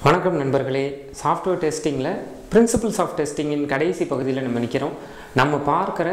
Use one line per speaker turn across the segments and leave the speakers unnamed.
வணக்கம் நண்பர்களே சாஃப்ட்வேர் டெஸ்டிங்கில் பிரின்சிபல்ஸ் ஆஃப் டெஸ்டிங்கின் கடைசி பகுதியில் நம்ம நிற்கிறோம் நம்ம பார்க்குற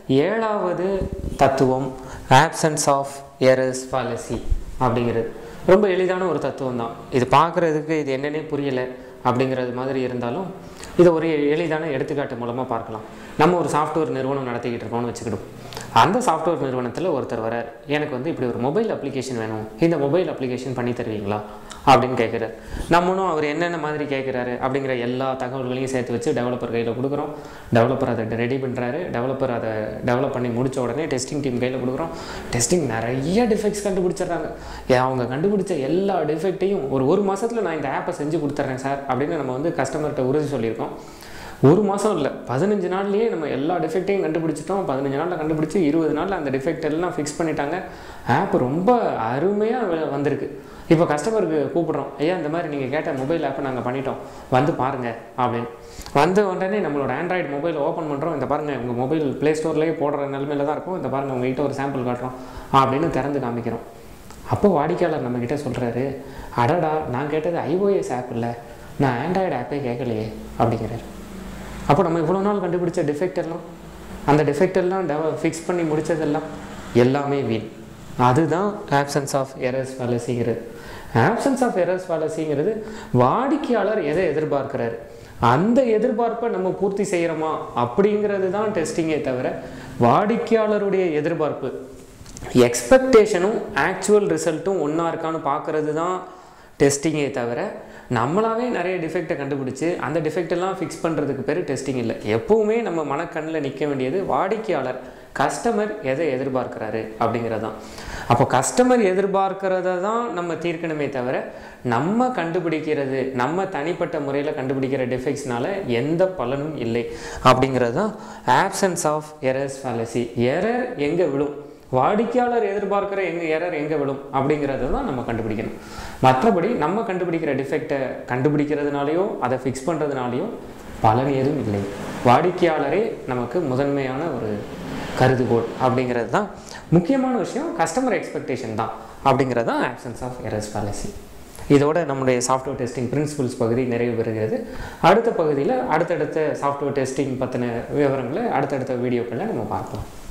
ஏழாவது தத்துவம் ஆப்சன்ஸ் ஆஃப் எரர்ஸ் பாலிசி அப்படிங்கிறது ரொம்ப எளிதான ஒரு தத்துவம் தான் இது பார்க்குறதுக்கு இது என்னன்னே புரியலை அப்படிங்கிறது மாதிரி இருந்தாலும் இதை ஒரு எளிதான எடுத்துக்காட்டு மூலமாக பார்க்கலாம் நம்ம ஒரு சாஃப்ட்வேர் நிறுவனம் நடத்திக்கிட்டு இருக்கோம்னு வச்சுக்கிடுவோம் அந்த சாஃப்ட்வேர் நிறுவனத்தில் ஒருத்தர் வரார் எனக்கு வந்து இப்படி ஒரு மொபைல் அப்ளிகேஷன் வேணும் இந்த மொபைல் அப்ளிகேஷன் பண்ணி தருவீங்களா அப்படின்னு கேட்குறாரு நம்மளும் அவர் என்னென்ன மாதிரி கேட்குறாரு அப்படிங்கிற எல்லா தகவல்களையும் சேர்த்து வச்சு டெவலப்பர் கையில் கொடுக்குறோம் டெவலப்பர் அதை ரெடி பண்ணுறாரு டெவலப்பர் அதை டெவலப் பண்ணி முடிச்ச உடனே டெஸ்டிங் டீம் கையில் கொடுக்குறோம் டெஸ்டிங் நிறைய டிஃபெக்ட்ஸ் கண்டுபிடிச்சிடுறாங்க ஏ, அவங்க கண்டுபிடிச்ச எல்லா டிஃபெக்ட்டையும் ஒரு ஒரு மாதத்தில் நான் இந்த ஆப்பை செஞ்சு கொடுத்துட்றேன் சார் அப்படின்னு நம்ம வந்து கஸ்டமர்கிட்ட உறுதி சொல்லியிருக்கோம் ஒரு மாதம் இல்லை பதினஞ்சு நாள்லயே நம்ம எல்லா டிஃபெக்ட்டையும் கண்டுபிடிச்சிட்டோம் பதினஞ்சு நாளில் கண்டுபிடிச்சி இருபது நாளில் அந்த டிஃபெக்ட் எல்லாம் ஃபிக்ஸ் பண்ணிட்டாங்க ஆப் ரொம்ப அருமையாக வந்திருக்கு இப்போ கஸ்டமருக்கு கூப்பிடுறோம் ஐயா இந்த மாதிரி நீங்கள் கேட்ட மொபைல் ஆப்பை நாங்கள் பண்ணிட்டோம் வந்து பாருங்கள் அப்படின்னு வந்த உடனே நம்மளோட ஆண்ட்ராய்டு மொபைல் ஓப்பன் பண்ணுறோம் இந்த பாருங்கள் உங்கள் மொபைல் ப்ளே ஸ்டோர்லேயே போடுற நிலமையில தான் இருக்கும் இந்த பாருங்கள் உங்ககிட்ட ஒரு சாம்பிள் காட்டுறோம் அப்படின்னு திறந்து காமிக்கிறோம் அப்போ வாடிக்கையாளர் நம்மக்கிட்ட சொல்கிறாரு அடடா நான் கேட்டது ஐஓஎஸ் ஆப் இல்லை நான் ஆண்ட்ராய்டு ஆப்பே கேட்கலையே அப்படிங்கிறாரு அப்போ நம்ம இவ்வளோ நாள் கண்டுபிடிச்ச டிஃபெக்ட் எல்லாம் அந்த டிஃபெக்ட் எல்லாம் டெவ ஃபிக்ஸ் பண்ணி முடிச்சதெல்லாம் எல்லாமே வீண் அதுதான் ஆப்சன்ஸ் ஆஃப் எரர்ஸ் பாலிசிங்கிறது ஆப்சன்ஸ் ஆஃப் எரர்ஸ் பாலிசிங்கிறது வாடிக்கையாளர் எதை எதிர்பார்க்கிறாரு அந்த எதிர்பார்ப்பை நம்ம பூர்த்தி செய்கிறோமா அப்படிங்கிறது தான் டெஸ்டிங்கே தவிர வாடிக்கையாளருடைய எதிர்பார்ப்பு எக்ஸ்பெக்டேஷனும் ஆக்சுவல் ரிசல்ட்டும் ஒன்றா இருக்கான்னு பார்க்கறது தான் டெஸ்டிங்கே தவிர நம்மளாவே நிறைய டிஃபெக்டை கண்டுபிடிச்சு அந்த டிஃபெக்ட் எல்லாம் ஃபிக்ஸ் பண்ணுறதுக்கு பேர் டெஸ்டிங் இல்லை எப்பவுமே நம்ம மனக்கண்ணில் நிற்க வேண்டியது வாடிக்கையாளர் கஸ்டமர் எதை எதிர்பார்க்கிறாரு அப்படிங்கிறது தான் அப்போ கஸ்டமர் எதிர்பார்க்கிறத தான் நம்ம தீர்க்கணுமே தவிர நம்ம கண்டுபிடிக்கிறது நம்ம தனிப்பட்ட முறையில் கண்டுபிடிக்கிற டிஃபெக்ட்ஸ்னால எந்த பலனும் இல்லை அப்படிங்கிறது தான் absence of errors fallacy error எங்கே விழும் வாடிக்கையாளர் எதிர்பார்க்கிற எங்க எரர் எங்கே விழும் அப்படிங்கிறத தான் நம்ம கண்டுபிடிக்கணும் மற்றபடி நம்ம கண்டுபிடிக்கிற டிஃபெக்டை கண்டுபிடிக்கிறதுனாலையோ அதை ஃபிக்ஸ் பண்ணுறதுனாலையோ பலன் எதுவும் இல்லை வாடிக்கையாளரே நமக்கு முதன்மையான ஒரு கருதுகோள் அப்படிங்கிறது தான் முக்கியமான விஷயம் கஸ்டமர் எக்ஸ்பெக்டேஷன் தான் அப்படிங்கிறது தான் ஆப்சன்ஸ் ஆஃப் எரர்ஸ் பாலிசி இதோட நம்முடைய சாஃப்ட்வேர் டெஸ்டிங் பிரின்சிபல்ஸ் பகுதி நிறைவு பெறுகிறது அடுத்த பகுதியில் அடுத்தடுத்த சாஃப்ட்வேர் டெஸ்டிங் பற்றின விவரங்களை அடுத்தடுத்த வீடியோக்களில் நம்ம பார்க்கலாம்